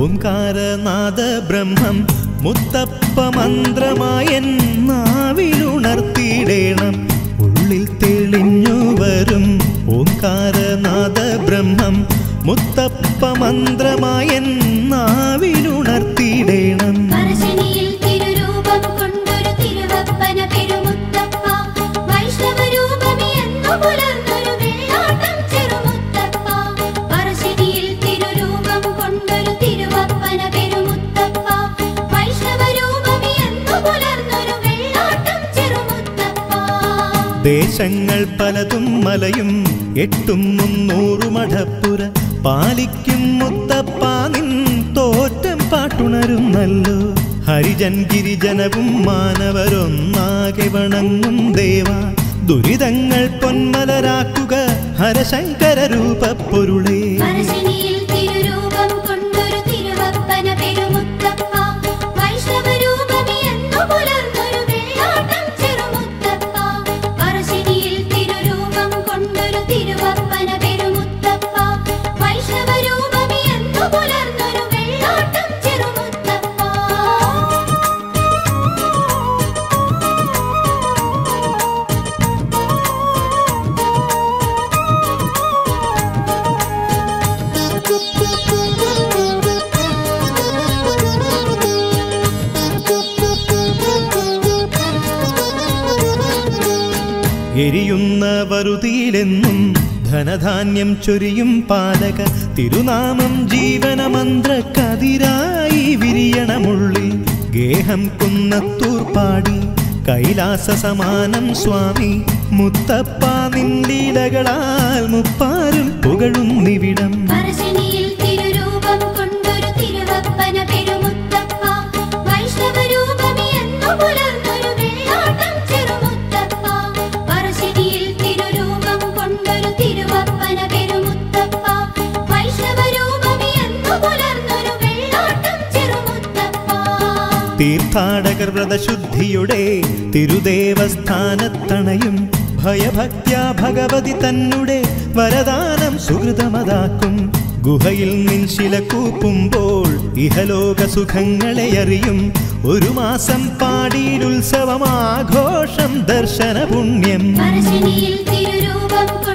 ഓംകാരനാഥ ബ്രഹ്മം മുത്തപ്പ മന്ത്രമായൻ നാവിലുണർത്തിയിടേണം ഉള്ളിൽ തെളിഞ്ഞു വരും ഓംകാരനാഥ ബ്രഹ്മം മുത്തപ്പ മന്ത്രമായൻ നാവിലുണർത്തിയിടേണം പറശ്ശിനിയിൽ തിരുരൂപം കൊണ്ടൊരു തിരുവപ്പന പെരുമുത്തപ്പ വൈഷ്ണവരൂപമേ എന്നു പുലർന്നൊരു വെള്ളാട്ടം ചെറുമുത്തപ്പ പറശ്ശിനിയിൽ തിരുരൂപം കൊണ്ടൊരു തിരുവപ്പന പെരുമുത്തപ്പ വൈഷ്ണവരൂപമേ എന്നു പുലർന്നൊരു വെള്ളാട്ടം ചെറുമുത്തപ്പ ദേശങ്ങൾ പലതും മലയും എട്ടും മുന്നൂറു മഠപ്പുര പാലിക്കും മുത്തപ്പ നിൻ തോറ്റം പാട്ടുണരുന്നല്ലോ ഹരിജൻ ഗിരിജനവും മാനവരൊന്നാകെ വണങ്ങും ദേവ ദുരിതങ്ങൾ പൊന്മലരാക്കുക ഹരശങ്കര രൂപപ്പൊരുളേ പറശ്ശിനിയിൽ തിരുരൂപം കൊണ്ടൊരു തിരുവപ്പന പെരുമുത്തപ്പ വൈഷ്ണവരൂപമേ എന്നു പുലർന്നൊരു വെള്ളാട്ടം ചെറുമുത്തപ്പ പറശ്ശിനിയിൽ തിരുരൂപം കൊണ്ടൊരു തിരുവപ്പന പെരുമുത്തപ്പ വൈഷ്ണവരൂപമേ എന്നു പുലർന്നൊരു വെള്ളാട്ടം ചെറുമുത്തപ്പ എരിയുന്ന വറുതിയിലെന്നും ധനധാന്യം ചൊരിയും പാലക തിരുനാമം ജീവനമന്ത്ര കതിരായി വിരിയണമുള്ളിൽ ഗേഹം കുന്നത്തൂർ പാടി കൈലാസ സമാനം സ്വാമി മുത്തപ്പ നിൻലീലകളാൽ മുപ്പാരും പുകഴുന്നിവിടം പറശ്ശിനിയിൽ തിരുരൂപം കൊണ്ടൊരു തിരുവപ്പന പെരുമുത്തപ്പ വൈഷ്ണവരൂപമേ എന്നു പുലർന്നൊരു വെള്ളാട്ടം ചെറുമുത്തപ്പ പറശ്ശിനിയിൽ തിരുരൂപം കൊണ്ടൊരു തിരുവപ്പന പെരുമുത്തപ്പ വൈഷ്ണവരൂപമേ എന്നു പുലർന്നൊരു വെള്ളാട്ടം ചെറുമുത്തപ്പ തീർത്ഥാടകർ വ്രതശുദ്ധിയുടെ തിരുദേവസ്ഥാനത്തണയും ഭയഭക്ത്യാ ഭഗവതി തന്നെ വരദാനം സുഹൃതമതാക്കും ഗുഹയിൽ നിൻ ശില കൂപ്പുമ്പോൾ ഇഹലോക സുഖങ്ങളെ അറിയും ഒരു മാസം പാടിയിലുത്സവമാഘോഷം ദർശന പുണ്യം പറശ്ശിനിയിൽ തിരുരൂപം